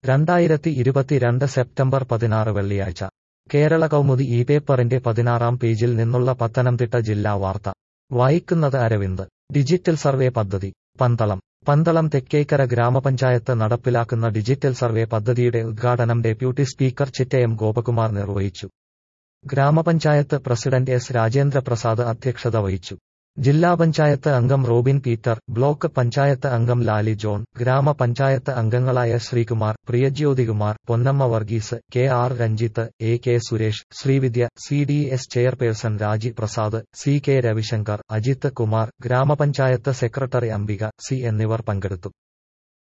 രണ്ടായിരത്തി ഇരുപത്തിരണ്ട് സെപ്റ്റംബർ പതിനാറ് വെള്ളിയാഴ്ച കേരള കൗമുദി ഈ പേപ്പറിന്റെ പതിനാറാം പേജിൽ നിന്നുള്ള പത്തനംതിട്ട ജില്ലാ വാർത്ത വായിക്കുന്നത് അരവിന്ദ് ഡിജിറ്റൽ സർവേ പദ്ധതി പന്തളം പന്തളം തെക്കേക്കര ഗ്രാമപഞ്ചായത്ത് നടപ്പിലാക്കുന്ന ഡിജിറ്റൽ സർവേ പദ്ധതിയുടെ ഉദ്ഘാടനം ഡെപ്യൂട്ടി സ്പീക്കർ ചിറ്റയം ഗോപകുമാർ നിർവഹിച്ചു ഗ്രാമപഞ്ചായത്ത് പ്രസിഡന്റ് എസ് രാജേന്ദ്ര പ്രസാദ് അധ്യക്ഷത വഹിച്ചു ജില്ലാ പഞ്ചായത്ത് അംഗം റോബിൻ പീറ്റർ ബ്ലോക്ക് പഞ്ചായത്ത് അംഗം ലാലി ജോൺ ഗ്രാമപഞ്ചായത്ത് അംഗങ്ങളായ Sreekumar Priyajyothikumar Ponnamma Varghese K R Ranjith A K Suresh Sreevidya C D S chairperson Raji Prasad C K Ravishankar Ajith Kumar ഗ്രാമപഞ്ചായത്ത് സെക്രട്ടറി അംബിക സി എന്നിവർ പങ്കെടുത്തു